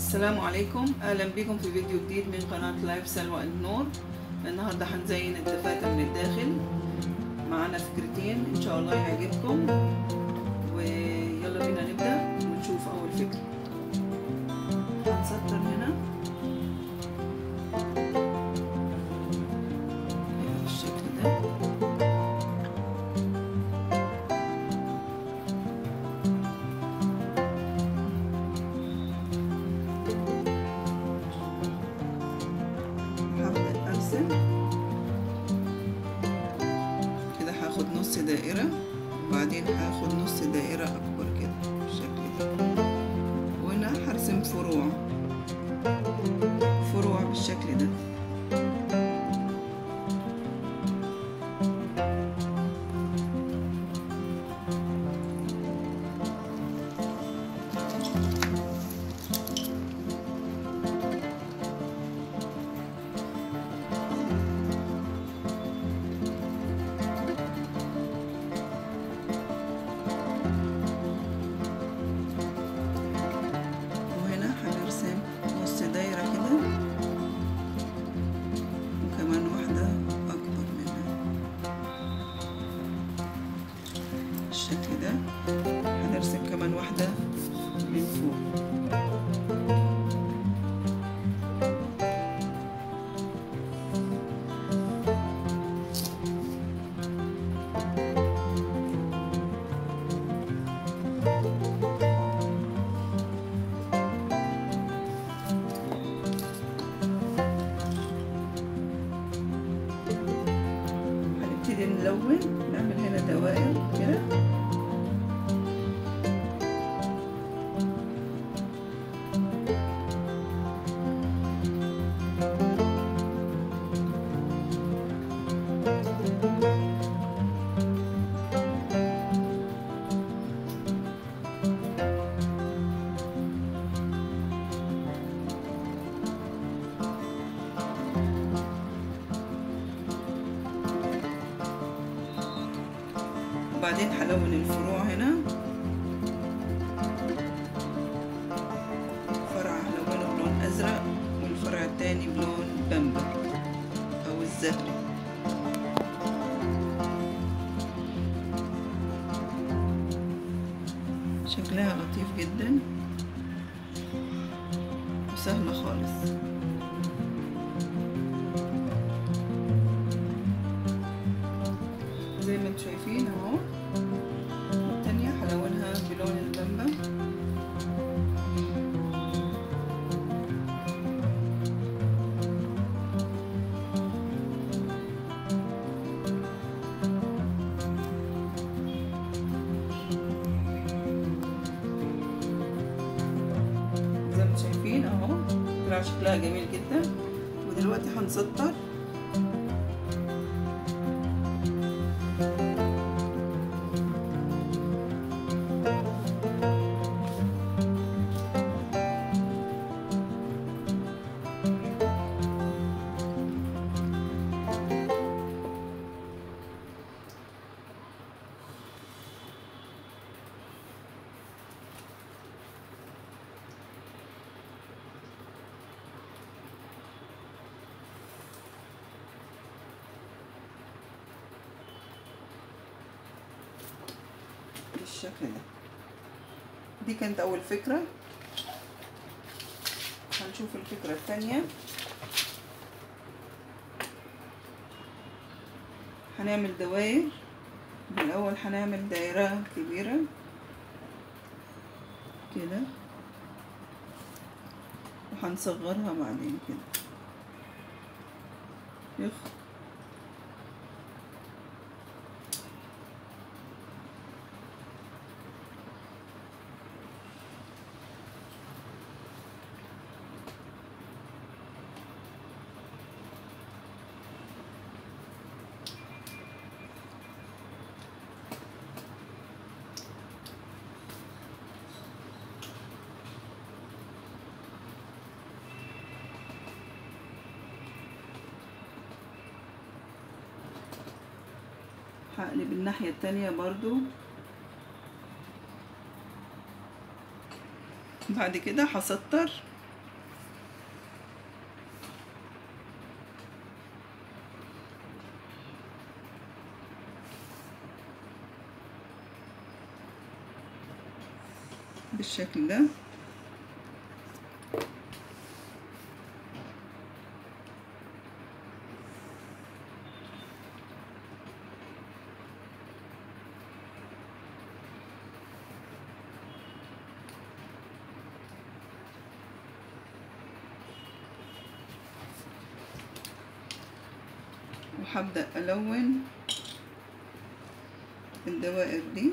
السلام عليكم اهلا بكم في فيديو جديد من قناة لايف سلوى النور النهاردة هنزين الدفاتر من الداخل معانا فكرتين ان شاء الله يعجبكم ويلا بينا نبدأ ونشوف اول فكرة هنسطر هنا بالشكل ده هبدأ أرسم كده هاخد نص دائرة وبعدين هاخد نص دائرة أكبر كده بالشكل ده وهنا هرسم فروع فروع بالشكل ده وهنا هنرسم نص دايرة كده وكمان واحدة أكبر منها بالشكل ده هنرسم كمان واحدة من فوق هنبتدي نلون نعمل هنا دوائر كده وبعدين هلون الفروع هنا فرع هلونه بلون ازرق والفرع التاني بلون بامبر او الزهري شكلها لطيف جدا وسهلة خالص زي ما انتم شايفين اهو التانية هلونها بلون البامبا زي ما انتم شايفين اهو طلع شكلها جميل جدا ودلوقتي هنسطر بالشكل ده دي كانت أول فكرة هنشوف الفكرة التانية هنعمل دواير بالأول هنعمل دايرة كبيرة كده وهنصغرها بعدين كده يخ هقلب الناحية التانية برضو بعد كده هسطر بالشكل ده وهبدأ ألون الدوائر دي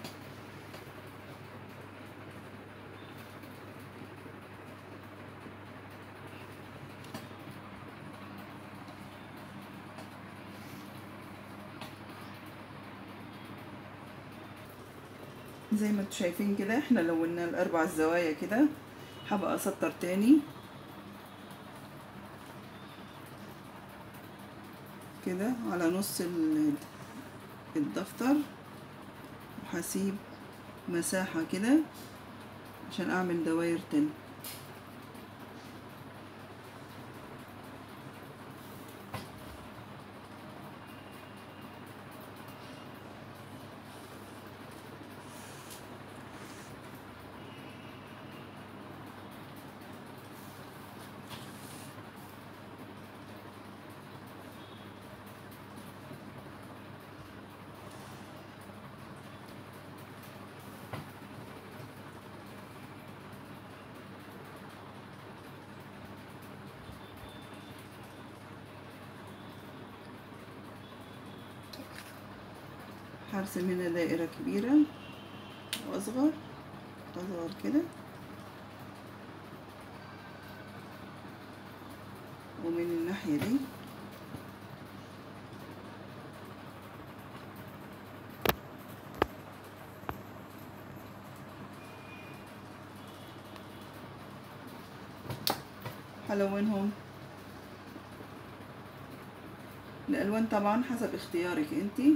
زي ما انتوا شايفين كده احنا لونا الاربع الزوايا كده هبقى اسطر تاني كده على نص ال- الدفتر وهسيب مساحة كده عشان اعمل دواير تاني هرسم هنا دائرة كبيرة واصغر اصغر كده ومن الناحية دي هلونهم الألوان طبعا حسب اختيارك انتي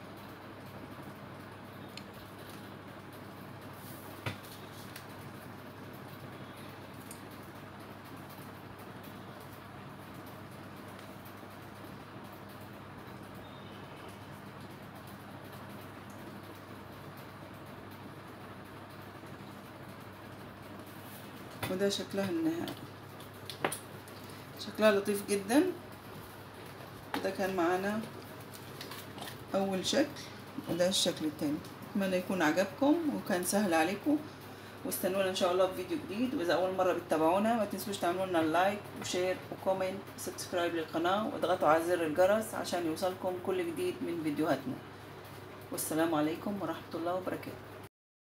وده شكلها النهائي شكلها لطيف جدا ده كان معانا اول شكل وده الشكل التاني اتمنى يكون عجبكم وكان سهل عليكم واستنونا ان شاء الله في فيديو جديد واذا اول مره بتتابعونا ما تنسوش تعملوا لنا لايك وشير وكومنت وسبسكرايب للقناه واضغطوا على زر الجرس عشان يوصلكم كل جديد من فيديوهاتنا والسلام عليكم ورحمه الله وبركاته